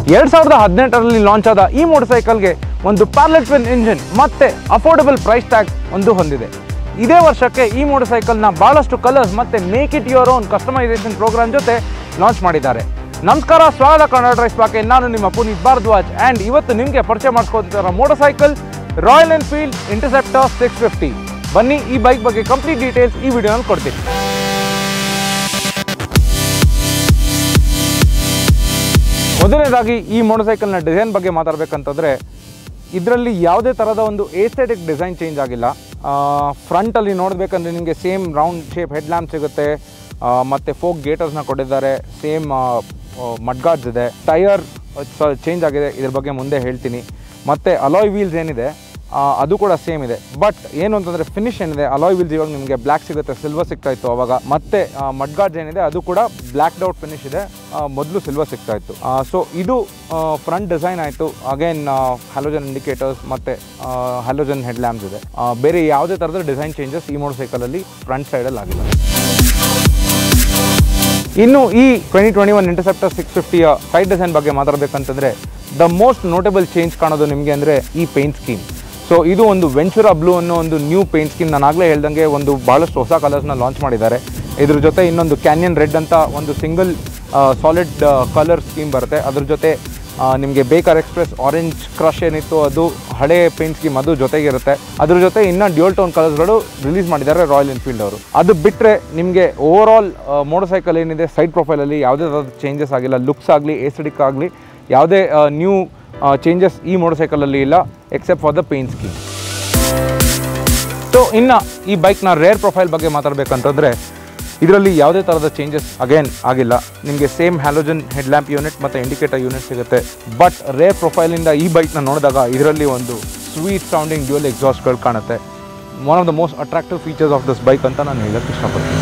ಎರಡು ಸಾವಿರದ ಹದಿನೆಂಟರಲ್ಲಿ ಲಾಂಚ್ ಆದ ಈ ಮೋಟರ್ ಸೈಕಲ್ಗೆ ಒಂದು ಪ್ಯಾರ್ಲೆಟ್ ಟ್ವಿನ್ ಇಂಜಿನ್ ಮತ್ತೆ ಅಫೋರ್ಡಬಲ್ ಪ್ರೈಸ್ ಟ್ಯಾಗ್ ಒಂದು ಹೊಂದಿದೆ ಇದೇ ವರ್ಷಕ್ಕೆ ಈ ಮೋಟರ್ ಸೈಕಲ್ನ ಭಾಳಷ್ಟು ಕಲರ್ಸ್ ಮತ್ತೆ make it your own customisation programme ಜೊತೆ ಲಾಂಚ್ ಮಾಡಿದ್ದಾರೆ ನಮಸ್ಕಾರ ಸ್ವಾಗತ ಕನ್ನಡ ರೈಸ್ ಪಾಕೆ ನಾನು ನಿಮ್ಮ ಪುನೀತ್ ಭಾರದ್ವಾಜ್ ಆ್ಯಂಡ್ ಇವತ್ತು ನಿಮಗೆ ಪರಿಚಯ ಮಾಡಿಸ್ಕೊತಿರೋ motorcycle Royal Enfield Interceptor six fifty ಬನ್ನಿ ಈ ಬೈಕ್ ಬಗ್ಗೆ ಕಂಪ್ಲೀಟ್ ಡೀಟೇಲ್ಸ್ ಈ ವಿಡಿಯೋನಲ್ಲಿ ಕೊಡ್ತೀನಿ ಮೊದಲನೇದಾಗಿ ಈ ಮೋಟರ್ ಸೈಕಲ್ನ ಡಿಸೈನ್ ಬಗ್ಗೆ ಮಾತಾಡಬೇಕಂತಂದರೆ ಇದರಲ್ಲಿ ಯಾವುದೇ ಥರದ ಒಂದು ಏಸ್ಥೆಟಿಕ್ ಡಿಸೈನ್ ಚೇಂಜ್ ಆಗಿಲ್ಲ ಫ್ರಂಟಲ್ಲಿ ನೋಡಬೇಕಂದ್ರೆ ನಿಮಗೆ same round shape head lamp ಸಿಗುತ್ತೆ ಆ, ಮತ್ತೆ ಫೋಕ್ ಗೇಟರ್ಸ್ನ ಕೊಟ್ಟಿದ್ದಾರೆ ಸೇಮ್ ಮಡ್ಗಾರ್ಡ್ಸ್ ಇದೆ ಟೈರ್ ಚೇಂಜ್ ಆಗಿದೆ ಇದ್ರ ಬಗ್ಗೆ ಮುಂದೆ ಹೇಳ್ತೀನಿ ಮತ್ತು ಅಲಾಯ್ ವೀಲ್ಸ್ ಏನಿದೆ ಆ, ಅದು ಕೂಡ ಸೇಮ್ ಇದೆ ಬಟ್ ಏನು ಅಂತಂದರೆ ಫಿನಿಶ್ ಏನಿದೆ ಅಲಾಯ್ ವೀಲ್ಸ್ ಇವಾಗ ನಿಮಗೆ ಬ್ಲ್ಯಾಕ್ ಸಿಗುತ್ತೆ ಸಿಲ್ವರ್ ಸಿಗ್ತಾ ಇತ್ತು ಅವಾಗ ಮತ್ತೆ ಮಡ್ಗಾರ್ಡ್ಸ್ ಏನಿದೆ ಅದು ಕೂಡ ಬ್ಲ್ಯಾಕ್ ಡೌಟ್ ಫಿನಿಶ್ ಇದೆ ಮೊದಲು ಸಿಲ್ವರ್ ಸಿಗ್ತಾ ಇತ್ತು ಸೊ ಇದು ಫ್ರಂಟ್ ಡಿಸೈನ್ ಆಯಿತು ಅಗೇನ್ ಹ್ಯಾಲೋಜನ್ ಇಂಡಿಕೇಟರ್ಸ್ ಮತ್ತು ಹ್ಯಾಲೋಜನ್ ಹೆಡ್ ಲ್ಯಾಂಪ್ಸ್ ಇದೆ ಆ, ಬೇರೆ ಯಾವುದೇ ಥರದ ಡಿಸೈನ್ ಚೇಂಜಸ್ ಈ ಮೋಟರ್ ಸೈಕಲಲ್ಲಿ ಫ್ರಂಟ್ ಸೈಡಲ್ಲಿ ಆಗಿಲ್ಲ ಇನ್ನು ಈ twenty twenty one Interceptor six ಫಿಫ್ಟಿಯ ಸೈಡ್ ಡಿಸೈನ್ ಬಗ್ಗೆ ಮಾತಾಡಬೇಕಂತಂದರೆ ದ ಮೋಸ್ಟ್ ನೋಟೇಬಲ್ ಚೇಂಜ್ ಕಾಣೋದು ನಿಮಗೆ ಅಂದರೆ ಈ ಪೇಂಟ್ ಸ್ಕೀಮ್ ಸೊ ಇದು ಒಂದು ವೆಂಚುರಾ ಬ್ಲೂ ಅನ್ನೋ ಒಂದು ನ್ಯೂ ಪೇಂಟ್ ಸ್ಕೀಮ್ ನಾನು ಆಗಲೇ ಹೇಳ್ದಂಗೆ ಒಂದು ಭಾಳಷ್ಟು ಹೊಸ ಕಲರ್ಸ್ನ ಲಾಂಚ್ ಮಾಡಿದ್ದಾರೆ ಇದ್ರ ಜೊತೆ ಇನ್ನೊಂದು ಕ್ಯಾನ್ಯನ್ ರೆಡ್ ಅಂತ ಒಂದು ಸಿಂಗಲ್ ಸಾಲಿಡ್ ಕಲರ್ ಸ್ಕೀಮ್ ಬರುತ್ತೆ ಅದ್ರ ಜೊತೆ ನಿಮಗೆ ಬೇಕರ್ ಎಕ್ಸ್ಪ್ರೆಸ್ ಆರೆಂಜ್ ಕ್ರಶ್ ಏನಿತ್ತು ಅದು ಹಳೆ ಪೇಂಟ್ ಸ್ಕೀಮ್ ಅದು ಜೊತೆಗಿರುತ್ತೆ ಅದ್ರ ಜೊತೆ ಇನ್ನು ಡ್ಯೂಲ್ ಟೋನ್ ಕಲರ್ಸ್ಗಳು ರಿಲೀಸ್ ಮಾಡಿದ್ದಾರೆ ರಾಯಲ್ ಎನ್ಫೀಲ್ಡ್ ಅವರು ಅದು ಬಿಟ್ಟರೆ ನಿಮಗೆ ಓವರ್ ಆಲ್ ಮೋಟರ್ ಸೈಕಲ್ ಏನಿದೆ ಸೈಡ್ ಪ್ರೊಫೈಲಲ್ಲಿ ಯಾವುದೇ ಥರದ ಚೇಂಜಸ್ ಆಗಿಲ್ಲ ಲುಕ್ಸ್ ಆಗಲಿ ಎಸ್ಟಿಕ್ ಆಗಲಿ ಯಾವುದೇ ನ್ಯೂ ಚೇಂಜಸ್ ಈ ಮೋಟರ್ ಸೈಕಲಲ್ಲಿ ಇಲ್ಲ except for the paint scheme so ಇನ್ನು ಈ ಬೈಕ್ನ ರೇರ್ ಪ್ರೊಫೈಲ್ ಬಗ್ಗೆ ಮಾತಾಡಬೇಕಂತಂದರೆ ಇದರಲ್ಲಿ ಯಾವುದೇ ಥರದ ಚೇಂಜಸ್ ಅಗೇನ್ ಆಗಿಲ್ಲ ನಿಮಗೆ same halogen head lamp unit ಮತ್ತು ಇಂಡಿಕೇಟರ್ ಯೂನಿಟ್ ಸಿಗುತ್ತೆ ಬಟ್ ರೇರ್ ಪ್ರೊಫೈಲಿಂದ ಈ ಬೈಕ್ನ ನೋಡಿದಾಗ ಇದರಲ್ಲಿ ಒಂದು ಸ್ವೀಟ್ ಸೌಂಡಿಂಗ್ ಡ್ಯೂಯಲ್ ಎಕ್ಸಾಸ್ಟ್ಗಳು ಕಾಣುತ್ತೆ one of the most attractive features of this bike ಅಂತ ನಾನು ಹೇಳಕ್ಕೆ ಇಷ್ಟಪಡ್ತೀನಿ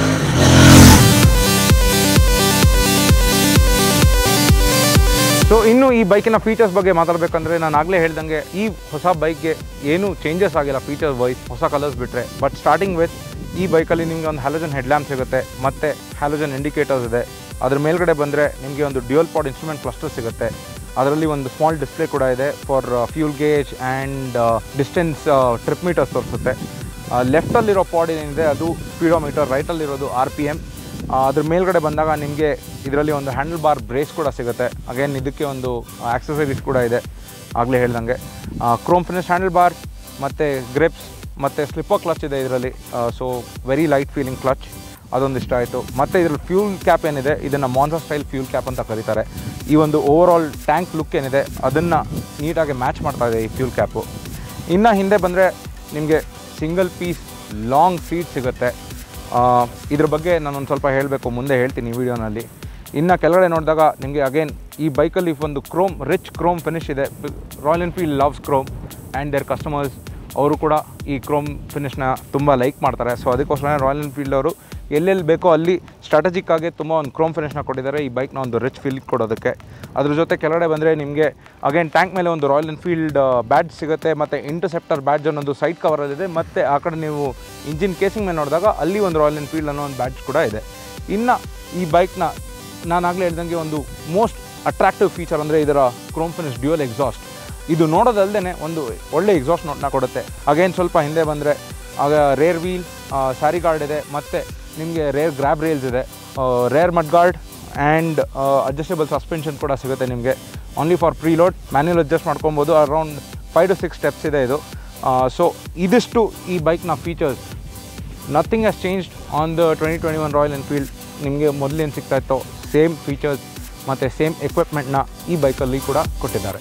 ಸೊ ಇನ್ನು ಈ ಬೈಕಿನ ಫೀಚರ್ಸ್ ಬಗ್ಗೆ ಮಾತಾಡಬೇಕಂದ್ರೆ ನಾನು ಆಗಲೇ ಹೇಳ್ದಂಗೆ ಈ ಹೊಸ ಬೈಕ್ಗೆ ಏನು ಚೇಂಜಸ್ ಆಗಿಲ್ಲ ಫೀಚರ್ಸ್ ವೈಸ್ ಹೊಸ ಕಲರ್ಸ್ ಬಿಟ್ಟರೆ ಬಟ್ ಸ್ಟಾರ್ಟಿಂಗ್ ವಿತ್ ಈ ಬೈಕಲ್ಲಿ ನಿಮಗೆ ಒಂದು ಹ್ಯಾಲೋಜನ್ ಹೆಡ್ ಲ್ಯಾಂಪ್ ಸಿಗುತ್ತೆ ಮತ್ತು ಹ್ಯಾಲೋಜನ್ ಇಂಡಿಕೇಟರ್ಸ್ ಇದೆ ಅದ್ರ ಮೇಲ್ಗಡೆ ಬಂದರೆ ನಿಮಗೆ ಒಂದು ಡ್ಯೂಯಲ್ ಪಾಡ್ ಇನ್ಸ್ಟ್ರೂಮೆಂಟ್ ಕ್ಲಸ್ಟರ್ ಸಿಗುತ್ತೆ ಅದರಲ್ಲಿ ಒಂದು ಸ್ಮಾಲ್ ಡಿಸ್ಪ್ಲೇ ಕೂಡ ಇದೆ for fuel gauge and distance trip meters ತೋರಿಸುತ್ತೆ ಲೆಫ್ಟಲ್ಲಿರೋ ಪಾಡ್ ಏನಿದೆ ಅದು ಸ್ಪೀಡೋಮೀಟರ್ ರೈಟಲ್ಲಿರೋದು ಆರ್ ಪಿ ಎಮ್ ಅದ್ರ ಮೇಲ್ಗಡೆ ಬಂದಾಗ ನಿಮಗೆ ಇದರಲ್ಲಿ ಒಂದು ಹ್ಯಾಂಡಲ್ ಬಾರ್ ಬ್ರೇಸ್ ಕೂಡ ಸಿಗುತ್ತೆ ಅಗೇನ್ ಇದಕ್ಕೆ ಒಂದು ಆಕ್ಸಸರೀಸ್ ಕೂಡ ಇದೆ ಆಗಲೇ ಹೇಳ್ದಂಗೆ ಕ್ರೋಮ್ ಫಿನಿಶ್ ಹ್ಯಾಂಡಲ್ ಬಾರ್ ಮತ್ತು ಗ್ರಿಪ್ಸ್ ಮತ್ತು ಸ್ಲಿಪ್ಪರ್ ಕ್ಲಚ್ ಇದೆ ಇದರಲ್ಲಿ so very light feeling clutch ಅದೊಂದು ಇಷ್ಟ ಆಯಿತು ಮತ್ತು ಇದರಲ್ಲಿ ಫ್ಯೂಲ್ ಕ್ಯಾಪ್ ಏನಿದೆ ಇದನ್ನು ಮಾನ್ಸರ್ ಸ್ಟೈಲ್ ಫ್ಯೂಲ್ ಕ್ಯಾಪ್ ಅಂತ ಕರೀತಾರೆ ಈ ಒಂದು ಓವರ್ ಆಲ್ ಟ್ಯಾಂಕ್ ಲುಕ್ ಏನಿದೆ ಅದನ್ನು ನೀಟಾಗಿ ಮ್ಯಾಚ್ ಮಾಡ್ತಾ ಇದೆ ಈ ಫ್ಯೂಲ್ ಕ್ಯಾಪು ಇನ್ನು ಹಿಂದೆ ಬಂದರೆ ನಿಮಗೆ ಸಿಂಗಲ್ ಪೀಸ್ ಲಾಂಗ್ ಸೀಟ್ ಸಿಗುತ್ತೆ ಆ, ಇದ್ರ ಬಗ್ಗೆ ನಾನೊಂದು ಸ್ವಲ್ಪ ಹೇಳಬೇಕು ಮುಂದೆ ಹೇಳ್ತೀನಿ ಈ ವಿಡಿಯೋನಲ್ಲಿ ಇನ್ನು ಕೆಳಗಡೆ ನೋಡಿದಾಗ ನಿಮಗೆ ಅಗೇನ್ ಈ ಬೈಕಲ್ಲಿ ಒಂದು ಕ್ರೋಮ್ ರಿಚ್ ಕ್ರೋಮ್ ಫಿನಿಶ್ ಇದೆ Royal Enfield loves chrome and their customers ಅವರು ಕೂಡ ಈ ಕ್ರೋಮ್ ಫಿನಿಶ್ನ ತುಂಬ ಲೈಕ್ ಮಾಡ್ತಾರೆ ಸೊ ಅದಕ್ಕೋಸ್ಕರ ರಾಯಲ್ ಎನ್ಫೀಲ್ಡ್ ಅವರು ಎಲ್ಲೆಲ್ಲಿ ಬೇಕೋ ಅಲ್ಲಿ ಸ್ಟ್ರಾಟಜಿಕ್ ಆಗಿ ತುಂಬ ಒಂದು ಕ್ರೋಮ್ ಫಿನಿಶ್ನ ಕೊಟ್ಟಿದ್ದಾರೆ ಈ ಬೈಕ್ನ ಒಂದು ರಿಚ್ ಫೀಲ್ ಕೊಡೋದಕ್ಕೆ ಅದ್ರ ಜೊತೆ ಕೆಳಗಡೆ ಬಂದರೆ ನಿಮಗೆ ಅಗೇನ್ ಟ್ಯಾಂಕ್ ಮೇಲೆ ಒಂದು ರಾಯಲ್ ಎನ್ಫೀಲ್ಡ್ ಬ್ಯಾಡ್ಜ್ ಸಿಗುತ್ತೆ ಮತ್ತು ಇಂಟರ್ಸೆಪ್ಟರ್ ಬ್ಯಾಡ್ಜ್ ಅನ್ನೋದು ಸೈಡ್ ಕವರಲ್ಲಿದೆ ಮತ್ತು ಆ ಕಡೆ ನೀವು ಇಂಜಿನ್ ಕೇಸಿಂಗ್ ಮೇಲೆ ನೋಡಿದಾಗ ಅಲ್ಲಿ ಒಂದು ರಾಯಲ್ ಎನ್ಫೀಲ್ಡ್ ಅನ್ನೋ ಒಂದು ಬ್ಯಾಡ್ಜ್ ಕೂಡ ಇದೆ ಇನ್ನು ಈ ಬೈಕ್ನ ನಾನಾಗಲೇ ಹೇಳ್ದಂಗೆ ಒಂದು ಮೋಸ್ಟ್ ಅಟ್ರಾಕ್ಟಿವ್ ಫೀಚರ್ ಅಂದರೆ ಇದರ ಕ್ರೋಮ್ ಫಿನಿಶ್ ಡ್ಯೂಯಲ್ ಎಕ್ಸಾಸ್ಟ್ ಇದು ನೋಡೋದಲ್ಲದೆ ಒಂದು ಒಳ್ಳೆ ಎಕ್ಸಾಸ್ಟ್ ನೋಟ್ನ ಕೊಡುತ್ತೆ ಅಗೇನ್ ಸ್ವಲ್ಪ ಹಿಂದೆ ಬಂದರೆ ಆಗ ರೇರ್ ವೀಲ್ ಸ್ಯಾರಿ ಗಾರ್ಡ್ ಇದೆ ಮತ್ತು ನಿಮಗೆ ರೇರ್ ಗ್ರ್ಯಾಬ್ ರೇಲ್ಸ್ ಇದೆ rear mud guard and adjustable suspension ಕೂಡ ಸಿಗುತ್ತೆ ನಿಮಗೆ only for preload manual adjust ಮಾಡ್ಕೊಬೋದು around five to six steps ಇದೆ ಇದು ಸೊ ಇದಿಷ್ಟು ಈ ಬೈಕ್ನ features nothing has changed on the twenty twenty one Royal Enfield ನಿಮಗೆ ಮೊದಲೇನು ಸಿಗ್ತಾ ಇತ್ತೋ ಸೇಮ್ ಫೀಚರ್ಸ್ ಮತ್ತು ಸೇಮ್ ಎಕ್ವಿಪ್ಮೆಂಟ್ನ ಈ ಬೈಕಲ್ಲಿ ಕೂಡ ಕೊಟ್ಟಿದ್ದಾರೆ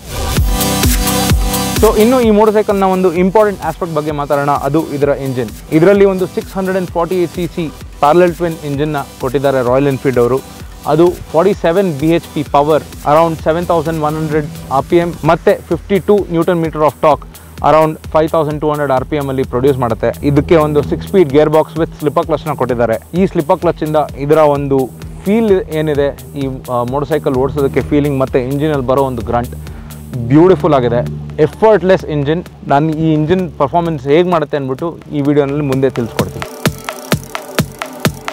ಸೊ ಇನ್ನು ಈ ಮೋಟರ್ ಸೈಕಲ್ನ ಒಂದು ಇಂಪಾರ್ಟೆಂಟ್ ಆಸ್ಪೆಕ್ಟ್ ಬಗ್ಗೆ ಮಾತಾಡೋಣ ಅದು ಇದರ ಇಂಜಿನ್ ಇದರಲ್ಲಿ ಒಂದು six hundred and forty eight C C parallel twin ಇಂಜಿನ್ನ ಕೊಟ್ಟಿದ್ದಾರೆ ರಾಯಲ್ ಎನ್ಫೀಲ್ಡ್ ಅವರು ಅದು forty seven B H P power around seven thousand one hundred R P M ಮತ್ತು fifty two newton metre of torque around five thousand two hundred R P M ಅಲ್ಲಿ produce ಮಾಡುತ್ತೆ ಇದಕ್ಕೆ ಒಂದು six speed gear box with slipper ಕ್ಲಚ್ನ ಕೊಟ್ಟಿದ್ದಾರೆ ಈ slipper ಕ್ಲಚ್ಚಿಂದ ಇದರ ಒಂದು ಫೀಲ್ ಏನಿದೆ ಈ ಮೋಟರ್ ಸೈಕಲ್ ಓಡಿಸೋದಕ್ಕೆ ಫೀಲಿಂಗ್ ಮತ್ತು ಇಂಜಿನಲ್ಲಿ ಬರೋ ಒಂದು ಗ್ರಂಟ್ ಬ್ಯೂಟಿಫುಲ್ ಆಗಿದೆ ಎಫರ್ಟ್ಲೆಸ್ ಇಂಜಿನ್ ನಾನು ಈ ಇಂಜಿನ್ ಪರ್ಫಾರ್ಮೆನ್ಸ್ ಹೇಗೆ ಮಾಡುತ್ತೆ ಅಂದ್ಬಿಟ್ಟು ಈ ವಿಡಿಯೋನಲ್ಲಿ ಮುಂದೆ ತಿಳಿಸ್ಕೊಡ್ತೀನಿ ಸೊ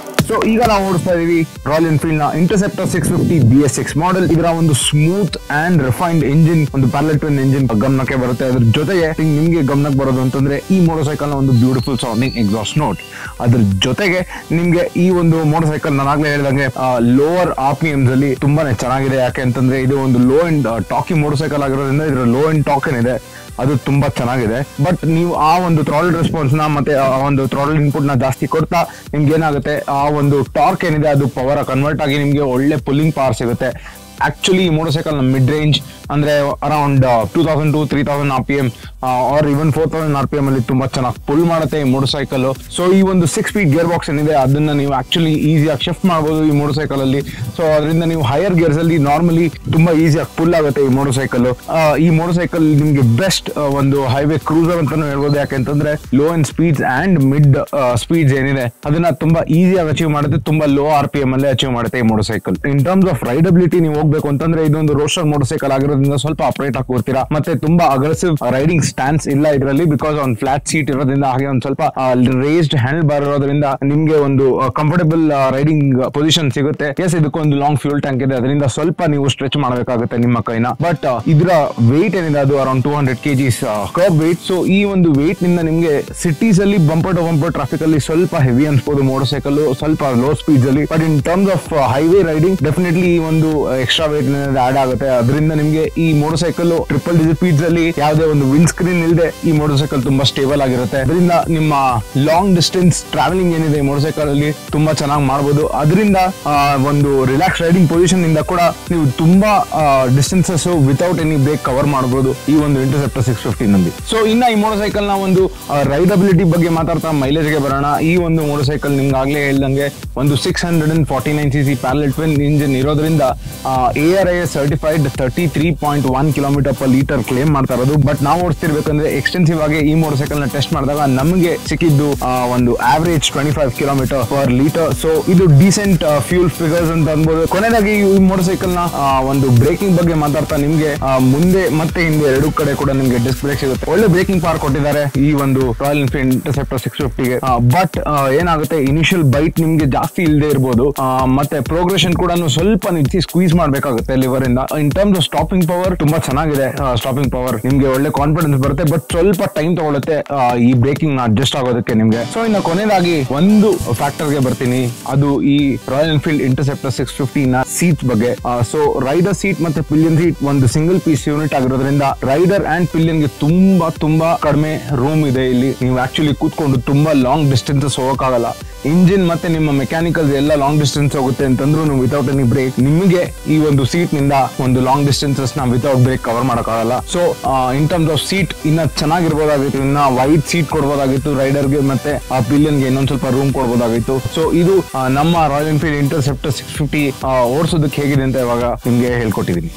ಈಗ ನಾವು ಓಡಿಸ್ತಾ ಇದೀವಿ ರಾಯಲ್ ಎನ್ಫೀಲ್ಡ್ ನ Interceptor six fifty B S six model ಇದರ ಒಂದು ಸ್ಮೂತ್ ಅಂಡ್ ರಿಫೈನ್ಡ್ ಇಂಜಿನ್ ಒಂದು ಪ್ಯಾಲೆಟ್ ಟ್ವಿನ್ ಇಂಜಿನ್ ಗಮನಕ್ಕೆ ಬರುತ್ತೆ ಅದ್ರ ಜೊತೆಗೆ ಹಿಂಗ್ ನಿಮ್ಗೆ ಗಮನಕ್ಕೆ ಬರೋದು ಅಂತಂದ್ರೆ ಈ ಮೋಟರ್ ಸೈಕಲ್ ನ ಒಂದು ಬ್ಯೂಟಿಫುಲ್ ಸೌಂಡಿಂಗ್ ಎಕ್ಸಾಸ್ಟ್ ನೋಟ್ ಅದ್ರ ಜೊತೆಗೆ ನಿಮ್ಗೆ ಈ ಒಂದು ಮೋಟರ್ ಸೈಕಲ್ ನಾನಾಗ್ಲೇ ಹೇಳಿದಂಗೆ ಲೋವರ್ ಆರ್ ಪಿ ಎಮ್ಸ್ ಅಲ್ಲಿ ತುಂಬಾನೇ ಚೆನ್ನಾಗಿದೆ ಯಾಕೆ ಅಂತಂದ್ರೆ ಇದು ಒಂದು low and torquey motorcycle ಆಗಿರೋದ್ರಿಂದ ಇದ್ರ ಲೋ ಅಂಡ್ ಟಾಕ್ ಏನಿದೆ ಅದು ತುಂಬಾ ಚೆನ್ನಾಗಿದೆ ಬಟ್ ನೀವು ಆ ಒಂದು ಥ್ರಾಲ್ ರೆಸ್ಪಾನ್ಸ್ ನ ಮತ್ತೆ ಆ ಒಂದು ಥ್ರಾಲ್ ಇನ್ಪುಟ್ ನ ಜಾಸ್ತಿ ಕೊಡ್ತಾ ನಿಮ್ಗೆ ಏನಾಗುತ್ತೆ ಆ ಒಂದು ಟಾರ್ಕ್ ಏನಿದೆ ಅದು ಪವರ್ ಕನ್ವರ್ಟ್ ಆಗಿ ನಿಮ್ಗೆ ಒಳ್ಳೆ ಪುಲ್ಲಿಂಗ್ ಪವರ್ ಸಿಗುತ್ತೆ ಆಕ್ಚುಲಿ ಈ ಮೋಟರ್ ಸೈಕಲ್ ಮಿಡ್ ರೇಂಜ್ ಅಂದ್ರೆ around two thousand to three thousand R P M or even four thousand R P M ಅಲ್ಲಿ ತುಂಬಾ ಚೆನ್ನಾಗಿ ಪುಲ್ ಮಾಡುತ್ತೆ ಈ ಮೋಟರ್ ಸೈಕಲ್ ಸೊ ಈ ಒಂದು ಸಿಕ್ಸ್ ಸ್ಪೀಡ್ ಗೇರ್ ಬಾಕ್ಸ್ ಏನಿದೆ ಅದನ್ನ ನೀವು ಆಕ್ಚುಲಿ ಈಸಿಯಾಗಿ ಶಿಫ್ಟ್ ಮಾಡಬಹುದು ಈ ಮೋಟರ್ ಸೈಕಲ್ ಅಲ್ಲಿ ಸೊ ಅದರಿಂದ ನೀವು ಹೈಯರ್ ಗೇರ್ಸ್ ಅಲ್ಲಿ ನಾರ್ಮಲಿ ತುಂಬಾ ಈಸಿಯಾಗಿ ಪುಲ್ ಆಗುತ್ತೆ ಈ ಮೋಟರ್ ಸೈಕಲ್ ಈ ಮೋಟರ್ ಸೈಕಲ್ ನಿಮ್ಗೆ ಬೆಸ್ಟ್ ಒಂದು ಹೈವೇ ಕ್ರೂಸರ್ ಅಂತಾನು ಹೇಳ್ಬೋದು ಯಾಕೆಂತಂದ್ರೆ low and speeds and mid speeds ಏನಿದೆ ಅದನ್ನ ತುಂಬಾ ಈಸಿಯಾಗಿ ಅಚೀವ್ ಮಾಡುತ್ತೆ ತುಂಬಾ ಲೋ ಆರ್ ಪಿ ಎಂ ಅಲ್ಲಿ ಅಚೀವ್ ಮಾಡುತ್ತೆ ಈ motorcycle in terms of rideability ನೀವು ಹೋಗ್ಬೇಕು ಅಂತಂದ್ರೆ ಇದೊಂದು ರೋಸ್ಟರ್ ಮೋಟರ್ ಸೈಕಲ್ ಆಗಿರೋದ್ರಿಂದ ಸ್ವಲ್ಪ ಅಪ್ರೇಟ್ ಆಗಿ ಕೂರ್ತೀರಾ ಮತ್ತೆ ತುಂಬಾ ಅಗ್ರೆಸಿವ್ ರೈಡಿಂಗ್ ಸ್ಟ್ಯಾನ್ಸ್ ಇಲ್ಲ ಇದರಲ್ಲಿ ಬಿಕಾಸ್ ಒಂದು ಫ್ಲಾಟ್ ಸೀಟ್ ಇರೋದ್ರಿಂದ ಹಾಗೆ ಒಂದು ಸ್ವಲ್ಪ ರೇಸ್ಡ್ ಹ್ಯಾಂಡ್ ಬಾರ್ ಇರೋದ್ರಿಂದ ನಿಮ್ಗೆ ಒಂದು ಕಂಫರ್ಟಬಲ್ ರೈಡಿಂಗ್ ಪೊಸಿಷನ್ ಸಿಗುತ್ತೆ ಎಸ್ ಇದಕ್ಕೊಂದು ಲಾಂಗ್ ಫ್ಯೂಲ್ ಟ್ಯಾಂಕ್ ಇದೆ ಅದರಿಂದ ಸ್ವಲ್ಪ ನೀವು ಸ್ಟ್ರೆಚ್ ಮಾಡಬೇಕಾಗುತ್ತೆ ನಿಮ್ಮ ಕೈನ ಬಟ್ ಇದರ ವೇಟ್ ಏನಿದೆ ಅದು around two hundred kgs kerb weight so ಈ ಒಂದು ವೇಟ್ ನಿಂದ ನಿಮ್ಗೆ ಸಿಟೀಸ್ ಅಲ್ಲಿ ಬಂಪರ್ ಟು ಬಂಪರ್ ಟ್ರಾಫಿಕ್ ಅಲ್ಲಿ ಸ್ವಲ್ಪ ಹೆವಿ ಅನ್ಸ್ಬೋದು ಮೋಟರ್ ಸೈಕಲ್ ಸ್ವಲ್ಪ ಲೋ ಸ್ಪೀಡ್ಸ್ ಅಲ್ಲಿ but in terms of highway riding definitely ಈ ಒಂದು ಎಕ್ಸ್ಟ್ರಾ ವೇಟ್ ಆಡ್ ಆಗುತ್ತೆ ಅದರಿಂದ ನಿಮ್ಗೆ ಈ motorcycle triple digit speeds ಅಲ್ಲಿ ಯಾವುದೇ ಒಂದು ವಿಂಡ್ ಸ್ಕ್ರೀನ್ ಇಲ್ಲದೆ ಈ ಮೋಟರ್ ಸೈಕಲ್ ತುಂಬಾ ಸ್ಟೇಬಲ್ ಆಗಿರುತ್ತೆ ಅದರಿಂದ ನಿಮ್ಮ ಲಾಂಗ್ ಡಿಸ್ಟೆನ್ಸ್ ಟ್ರಾವೆಲಿಂಗ್ ಏನಿದೆ ಈ ಮೋಟರ್ ಸೈಕಲ್ ಅಲ್ಲಿ ತುಂಬಾ ಚೆನ್ನಾಗಿ ಮಾಡಬಹುದು ಅದರಿಂದ ಒಂದು ರಿಲ್ಯಾಕ್ಸ್ ರೈಡಿಂಗ್ ಪೊಸಿಷನ್ ಇಂದ ಕೂಡ ನೀವು ತುಂಬಾ distances without any break cover ಮಾಡಬಹುದು ಈ ಒಂದು ಇಂಟರ್ಸೆಪ್ಟರ್ ಸಿಕ್ಸ್ ಫಿಫ್ಟಿ ನಲ್ಲಿ ಸೊ ಇನ್ನ ಈ ಮೋಟರ್ ಸೈಕಲ್ ನ ಒಂದು ರೈಡಬಿಲಿಟಿ ಬಗ್ಗೆ ಮಾತಾಡ್ತಾ ಮೈಲೇಜ್ ಗೆ ಬರೋಣ ಈ ಒಂದು ಮೋಟರ್ ಸೈಕಲ್ ನಿಮ್ಗೆ ಆಗ್ಲೇ ಹೇಳ್ದಂಗೆ ಒಂದು six hundred and forty nine C C parallel twin engine ಇರೋದ್ರಿಂದ A R I certified thirty three point one kilometre per litre claim ಮಾಡ್ತಾ ಇರೋದು ಬಟ್ ನಾವು ಓಡಿಸ್ತಿರ್ಬೇಕಂದ್ರೆ ಎಕ್ಸ್ಟೆನ್ಸಿವ್ ಆಗಿ ಈ ಮೋಟರ್ ಸೈಕಲ್ ನ ಟೆಸ್ಟ್ ಮಾಡಿದಾಗ ನಮಗೆ ಸಿಕ್ಕಿದ್ದು ಆ, ಒಂದು average twenty five kilometre per litre so ಇದು ಡೀಸೆಂಟ್ ಫ್ಯೂಲ್ ಫಿಗರ್ಸ್ ಅಂತ ಅನ್ಬೋದು ಕೊನೆಯದಾಗಿ ಈ ಮೋಟರ್ ಸೈಕಲ್ ನ ಆ, ಒಂದು ಬ್ರೇಕಿಂಗ್ ಬಗ್ಗೆ ಮಾತಾಡ್ತಾ ನಿಮ್ಗೆ ಆ, ಮುಂದೆ ಮತ್ತೆ ಹಿಂದೆ ಎರಡು ಕಡೆ ಕೂಡ ನಿಮ್ಗೆ ಡಿಸ್ಕ್ ಬ್ರೇಕ್ ಸಿಗುತ್ತೆ ಒಳ್ಳೆ ಬ್ರೇಕಿಂಗ್ ಪವರ್ ಕೊಟ್ಟಿದ್ದಾರೆ ಈ ಒಂದು ರಾಯಲ್ ಎನ್ಫೀಲ್ಡ್ ಇಂಟರ್ಸೆಪ್ಟರ್ ಸಿಕ್ಸ್ ಫಿಫ್ಟಿಗೆ ಬಟ್ ಏನಾಗುತ್ತೆ ಇನಿಷಿಯಲ್ ಬೈಟ್ ನಿಮ್ಗೆ ಜಾಸ್ತಿ ಇಲ್ಲದೆ ಇರ್ಬೋದು ಆ, ಮತ್ತೆ ಪ್ರೋಗ್ರೆಷನ್ ಕೂಡ ಸ್ವಲ್ಪ ನಿಂತಿ ಸ್ಕ್ವೀಸ್ ಮಾಡ್ಬೇಕಾಗುತ್ತೆ ಲಿವರ್ ಇಂದ in terms of stopping power ತುಂಬಾ ಚೆನ್ನಾಗಿದೆ ಸ್ಟಾಪಿಂಗ್ ಪವರ್ ನಿಮ್ಗೆ ಒಳ್ಳೆ ಕಾನ್ಫಿಡೆನ್ಸ್ ಬರುತ್ತೆ ಬಟ್ ಸ್ವಲ್ಪ ಟೈಮ್ ತಗೊಳುತ್ತೆ ಆ, ಈ ಬ್ರೇಕಿಂಗ್ ನ ಅಡ್ಜಸ್ಟ್ ಆಗೋದಕ್ಕೆ ನಿಮ್ಗೆ ಸೊ ಇನ್ನು ಕೊನೆಯದಾಗಿ ಒಂದು ಫ್ಯಾಕ್ಟರ್ ಗೆ ಬರ್ತೀನಿ ಅದು ಈ Royal Enfield Interceptor six fifty ನ ಸೀಟ್ ಬಗ್ಗೆ ಸೊ ರೈಡರ್ ಸೀಟ್ ಮತ್ತೆ ಪಿಲಿಯನ್ ಸೀಟ್ ಒಂದು ಸಿಂಗಲ್ ಪೀಸ್ ಯೂನಿಟ್ ಆಗಿರೋದ್ರಿಂದ ರೈಡರ್ ಅಂಡ್ ಪಿಲಿಯನ್ ಗೆ ತುಂಬಾ ತುಂಬಾ ಕಡಿಮೆ ರೂಮ್ ಇದೆ ಇಲ್ಲಿ ನೀವು ಆಕ್ಚುಲಿ ಕೂತ್ಕೊಂಡು ತುಂಬಾ ಲಾಂಗ್ ಡಿಸ್ಟೆನ್ಸಸ್ ಹೋಗಕ್ಕಾಗಲ್ಲ ಇಂಜಿನ್ ಮತ್ತೆ ನಿಮ್ಮ ಮೆಕ್ಯಾನಿಕಲ್ ಎಲ್ಲ ಲಾಂಗ್ ಡಿಸ್ಟೆನ್ಸ್ ಹೋಗುತ್ತೆ ಅಂತಂದ್ರೂ ವಿತೌಟ್ ಎನಿ ಬ್ರೇಕ್ ನಿಮಗೆ ಈ ಒಂದು ಸೀಟ್ ನಿಂದ ಒಂದು ಲಾಂಗ್ ಡಿಸ್ಟೆನ್ಸಸ್ ನ ವಿತೌಟ್ ಬ್ರೇಕ್ ಕವರ್ ಮಾಡಕ್ಕಾಗಲ್ಲ so in terms of seat ಇನ್ನ ಚೆನ್ನಾಗಿರ್ಬೋದಾಗಿತ್ತು ಇನ್ನ ವೈಡ್ ಸೀಟ್ ಕೊಡ್ಬೋದಾಗಿತ್ತು ರೈಡರ್ ಗೆ ಮತ್ತೆ ಆ ಪಿಲಿಯನ್ ಗೆ ಇನ್ನೊಂದ್ ಸ್ವಲ್ಪ ರೂಮ್ ಕೊಡ್ಬೋದಾಗಿತ್ತು ಸೊ ಇದು ಆ, ನಮ್ಮ Royal Enfield Interceptor six fifty ಓಡಿಸೋದಕ್ಕೆ ಹೇಗಿದೆ ಅಂತ ಇವಾಗ ನಿಮ್ಗೆ ಹೇಳ್ಕೊಟ್ಟಿದ್ದೀನಿ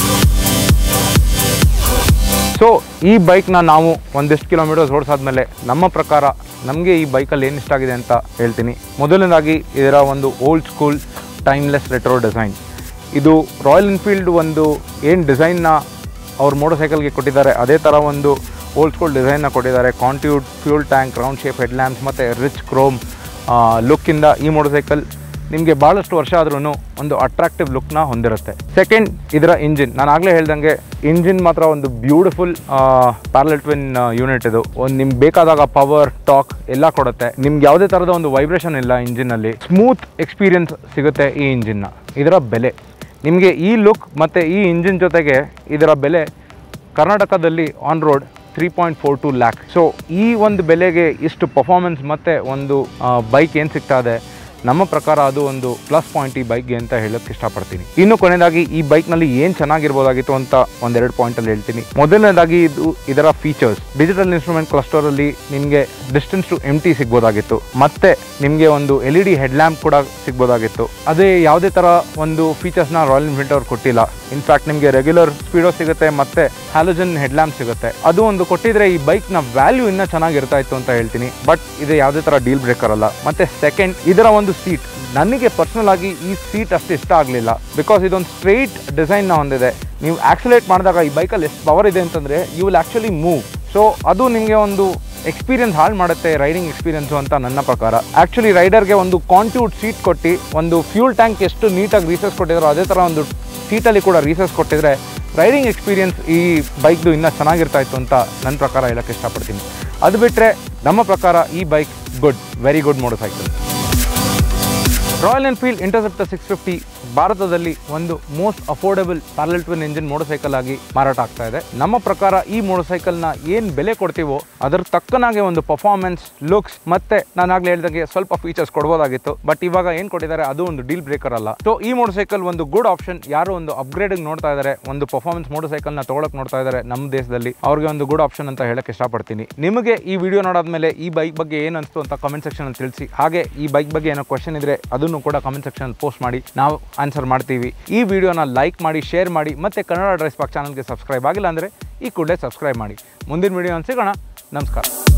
ಸೊ ಈ ಬೈಕ್ನ ನಾವು ಒಂದಿಷ್ಟು ಕಿಲೋಮೀಟರ್ಸ್ ಓಡಿಸಾದ್ಮೇಲೆ ನಮ್ಮ ಪ್ರಕಾರ ನಮಗೆ ಈ ಬೈಕಲ್ಲಿ ಏನು ಇಷ್ಟ ಆಗಿದೆ ಅಂತ ಹೇಳ್ತೀನಿ ಮೊದಲನೇದಾಗಿ ಇದರ ಒಂದು old school timeless retro design ಇದು ರಾಯಲ್ ಎನ್ಫೀಲ್ಡ್ ಒಂದು ಏನು ಡಿಸೈನ್ನ ಅವ್ರ ಮೋಟರ್ ಸೈಕಲ್ಗೆ ಕೊಟ್ಟಿದ್ದಾರೆ ಅದೇ ಥರ ಒಂದು ಓಲ್ಡ್ ಸ್ಕೂಲ್ ಡಿಸೈನ್ನ ಕೊಟ್ಟಿದ್ದಾರೆ contoured fuel tank round shape headlamps ಮತ್ತು ರಿಚ್ ಕ್ರೋಮ್ ಲುಕ್ಕಿಂದ ಈ ಮೋಟರ್ ಸೈಕಲ್ ನಿಮಗೆ ಭಾಳಷ್ಟು ವರ್ಷ ಆದ್ರೂ ಒಂದು ಅಟ್ರಾಕ್ಟಿವ್ ಲುಕ್ನ ಹೊಂದಿರುತ್ತೆ ಸೆಕೆಂಡ್ ಇದರ ಇಂಜಿನ್ ನಾನು ಆಗಲೇ ಹೇಳ್ದಂಗೆ ಇಂಜಿನ್ ಮಾತ್ರ ಒಂದು ಬ್ಯೂಟಿಫುಲ್ ಪ್ಯಾರಲ್ ಟ್ವಿನ್ ಯೂನಿಟ್ ಇದು ಒಂದು ನಿಮ್ಗೆ ಬೇಕಾದಾಗ ಪವರ್ ಟಾಕ್ ಎಲ್ಲ ಕೊಡುತ್ತೆ ನಿಮ್ಗೆ ಯಾವುದೇ ಥರದ ಒಂದು ವೈಬ್ರೇಷನ್ ಇಲ್ಲ ಇಂಜಿನಲ್ಲಿ ಸ್ಮೂತ್ ಎಕ್ಸ್ಪೀರಿಯನ್ಸ್ ಸಿಗುತ್ತೆ ಈ ಇಂಜಿನ್ನ ಇದರ ಬೆಲೆ ನಿಮಗೆ ಈ ಲುಕ್ ಮತ್ತು ಈ ಇಂಜಿನ್ ಜೊತೆಗೆ ಇದರ ಬೆಲೆ ಕರ್ನಾಟಕದಲ್ಲಿ on road three point four two lakh so ಈ ಒಂದು ಬೆಲೆಗೆ ಇಷ್ಟು ಪರ್ಫಾರ್ಮೆನ್ಸ್ ಮತ್ತು ಒಂದು ಬೈಕ್ ಏನು ಸಿಗ್ತಾ ಇದೆ ನಮ್ಮ ಪ್ರಕಾರ ಅದು ಒಂದು ಪ್ಲಸ್ ಪಾಯಿಂಟ್ ಈ ಬೈಕ್ಗೆ ಅಂತ ಹೇಳೋಕ್ಕೆ ಇಷ್ಟಪಡ್ತೀನಿ ಇನ್ನು ಕೊನೆಯದಾಗಿ ಈ ಬೈಕ್ನಲ್ಲಿ ಏನು ಚೆನ್ನಾಗಿರ್ಬೋದಾಗಿತ್ತು ಅಂತ ಒಂದೆರಡು ಪಾಯಿಂಟಲ್ಲಿ ಹೇಳ್ತೀನಿ ಮೊದಲನೇದಾಗಿ ಇದು ಇದರ ಫೀಚರ್ಸ್ ಡಿಜಿಟಲ್ ಇನ್ಸ್ಟ್ರೂಮೆಂಟ್ ಕ್ಲಸ್ಟರಲ್ಲಿ ನಿಮಗೆ ಡಿಸ್ಟೆನ್ಸ್ ಟು ಎಮ್ ಟಿ ಸಿಗ್ಬೋದಾಗಿತ್ತು ಮತ್ತೆ ನಿಮಗೆ ಒಂದು ಎಲ್ ಇ ಡಿ ಹೆಡ್ಲ್ಯಾಂಪ್ ಕೂಡ ಸಿಗ್ಬೋದಾಗಿತ್ತು ಅದೇ ಯಾವುದೇ ಥರ ಒಂದು ಫೀಚರ್ಸ್ನ ರಾಯಲ್ ಎನ್ಫೀಲ್ಡ್ ಅವ್ರು ಕೊಟ್ಟಿಲ್ಲ ಇನ್ಫ್ಯಾಕ್ಟ್ ನಿಮಗೆ ರೆಗ್ಯುಲರ್ ಸ್ಪೀಡೋ ಸಿಗುತ್ತೆ ಮತ್ತೆ ಹ್ಯಾಲೋಜನ್ ಹೆಡ್ಲ್ಯಾಂಪ್ ಸಿಗುತ್ತೆ ಅದು ಒಂದು ಕೊಟ್ಟಿದ್ರೆ ಈ ಬೈಕ್ನ ವ್ಯಾಲ್ಯೂ ಇನ್ನೂ ಚೆನ್ನಾಗಿರ್ತಾ ಇತ್ತು ಅಂತ ಹೇಳ್ತೀನಿ ಬಟ್ ಇದು ಯಾವುದೇ ಥರ ಡೀಲ್ ಬ್ರೇಕರ್ ಅಲ್ಲ ಮತ್ತೆ ಸೆಕೆಂಡ್ ಇದರ ಒಂದು ಸೀಟ್ ನನಗೆ ಪರ್ಸನಲ್ ಆಗಿ ಈ ಸೀಟ್ ಅಷ್ಟು ಇಷ್ಟ ಆಗಲಿಲ್ಲ ಬಿಕಾಸ್ ಇದೊಂದು ಸ್ಟ್ರೈಟ್ ಡಿಸೈನ್ನ ಹೊಂದಿದೆ ನೀವು ಆಕ್ಸಿಲೇಟ್ ಮಾಡಿದಾಗ ಈ ಬೈಕಲ್ಲಿ ಎಷ್ಟು ಪವರ್ ಇದೆ ಅಂತಂದರೆ you will actually move so ಅದು ನಿಮಗೆ ಒಂದು ಎಕ್ಸ್ಪೀರಿಯನ್ಸ್ ಹಾಳು ಮಾಡುತ್ತೆ ರೈಡಿಂಗ್ ಎಕ್ಸ್ಪೀರಿಯನ್ಸು ಅಂತ ನನ್ನ ಪ್ರಕಾರ ಆ್ಯಕ್ಚುಲಿ ರೈಡರ್ಗೆ ಒಂದು ಕಾಂಟ್ಯೂಡ್ ಸೀಟ್ ಕೊಟ್ಟು ಒಂದು ಫ್ಯೂಲ್ ಟ್ಯಾಂಕ್ ಎಷ್ಟು ನೀಟಾಗಿ ರೀಸರ್ಸ್ ಕೊಟ್ಟಿದ್ದಾರೋ ಅದೇ ಥರ ಒಂದು ಸೀಟಲ್ಲಿ ಕೂಡ ರೀಸರ್ಸ್ ಕೊಟ್ಟಿದ್ರೆ ರೈಡಿಂಗ್ ಎಕ್ಸ್ಪೀರಿಯನ್ಸ್ ಈ ಬೈಕ್ದು ಇನ್ನೂ ಚೆನ್ನಾಗಿರ್ತಾ ಇತ್ತು ಅಂತ ನನ್ನ ಪ್ರಕಾರ ಹೇಳೋಕ್ಕೆ ಇಷ್ಟಪಡ್ತೀನಿ ಅದು ಬಿಟ್ಟರೆ ನಮ್ಮ ಪ್ರಕಾರ ಈ bike good very good motorcycle Royal Enfield Interceptor six fifty ಭಾರತದಲ್ಲಿ ಒಂದು most affordable parallel twin engine motorcycle ಆಗಿ ಮಾರಾಟ ಆಗ್ತಾ ಇದೆ ನಮ್ಮ ಪ್ರಕಾರ ಈ ಮೋಟರ್ ಸೈಕಲ್ನ ಏನು ಬೆಲೆ ಕೊಡ್ತೀವೋ ಅದರ ತಕ್ಕನಾಗೆ ಒಂದು ಪರ್ಫಾರ್ಮೆನ್ಸ್ ಲುಕ್ಸ್ ಮತ್ತೆ ನಾನು ಆಗ್ಲೇ ಹೇಳಿದಂಗೆ ಸ್ವಲ್ಪ ಫೀಚರ್ಸ್ ಕೊಡ್ಬೋದಾಗಿತ್ತು ಬಟ್ ಇವಾಗ ಏನು ಕೊಟ್ಟಿದ್ದಾರೆ ಅದು ಒಂದು ಡೀಲ್ ಬ್ರೇಕರ್ ಅಲ್ಲ ಸೊ ಈ ಮೋಟರ್ ಸೈಕಲ್ ಒಂದು ಗುಡ್ ಆಪ್ಷನ್ ಯಾರು ಒಂದು ಅಪ್ಗ್ರೇಡ್ ನೋಡ್ತಾ ಇದ್ದಾರೆ ಒಂದು ಪರ್ಫಾರ್ಮೆನ್ಸ್ ಮೋಟರ್ ಸೈಕಲ್ನ ತೊಗೊಳಕ್ ನೋಡ್ತಾ ಇದ್ದಾರೆ ನಮ್ಮ ದೇಶದಲ್ಲಿ ಅವ್ರಿಗೆ ಒಂದು ಗುಡ್ ಆಪ್ಷನ್ ಅಂತ ಹೇಳಕ್ಕೆ ಇಷ್ಟಪಡ್ತೀನಿ ನಿಮಗೆ ಈ ವಿಡಿಯೋ ನೋಡಾದ್ಮೇಲೆ ಈ ಬೈಕ್ ಬಗ್ಗೆ ಏನು ಅನಿಸ್ತು ಅಂತ ಕಮೆಂಟ್ ಸೆಕ್ಷನ್ ತಿಳಿಸಿ ಹಾಗೆ ಈ ಬೈಕ್ ಬಗ್ಗೆ ಏನೋ ಕ್ವಶನ್ ಇದ್ರೆ ಅದನ್ನು ಕೂಡ ಕಮೆಂಟ್ ಸೆಕ್ಷನ್ ಪೋಸ್ಟ್ ಮಾಡಿ ನಾವು ಆನ್ಸರ್ ಮಾಡ್ತೀವಿ ಈ ವಿಡಿಯೋನ ಲೈಕ್ ಮಾಡಿ ಶೇರ್ ಮಾಡಿ ಮತ್ತೆ ಕನ್ನಡ ಡ್ರೈಸ್ ಪಾಕ್ ಚಾನಲ್ಗೆ ಸಬ್ಸ್ಕ್ರೈಬ್ ಆಗಿಲ್ಲ ಅಂದರೆ ಈ ಕೂಡಲೇ ಸಬ್ಸ್ಕ್ರೈಬ್ ಮಾಡಿ ಮುಂದಿನ ವಿಡಿಯೋ ಸಿಗೋಣ ನಮಸ್ಕಾರ